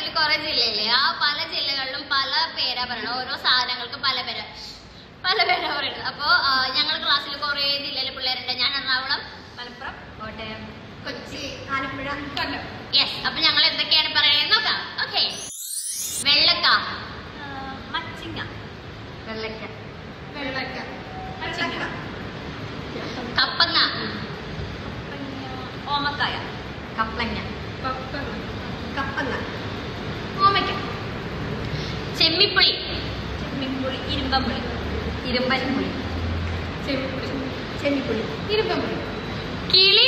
കേരളത്തിൽ കുറെ ജില്ലയില്ലേ ആ പല ജില്ലകളിലും പല പേരാ പറയണത് ഓരോ സാധനങ്ങൾക്ക് പല പേര് പല പേരാ പറയുന്നത് അപ്പോ ഞങ്ങൾ ക്ലാസ്സിൽ കുറെ ജില്ലയിലെ പിള്ളേരുണ്ട് ഞാൻ എറണാകുളം മലപ്പുറം കോട്ടയം കൊച്ചി ആലപ്പുഴ കൊല്ലം യെസ് അപ്പൊ ഞങ്ങൾ എന്തൊക്കെയാണ് പറയുന്നത് നോക്കാം ഓക്കെ വെള്ളക്ക മച്ചിങ്ങ വെള്ളക്ക വെള്ളക്ക വെള്ളക്ക കപ്പങ്ങ ഓമക്കായ കപ്പങ്ങ പപ്പങ്ങ കപ്പങ്ങ ഓമയ്ക്ക ചെമ്മിപ്പുളി ചെമ്മിപ്പുളി ഇരുമ്പമ്പുളി ഇരുമ്പൻപുളി ചെമ്മിപ്പുളി ചെമ്മിപ്പുളി ഇരുമ്പമ്പുളി കിളി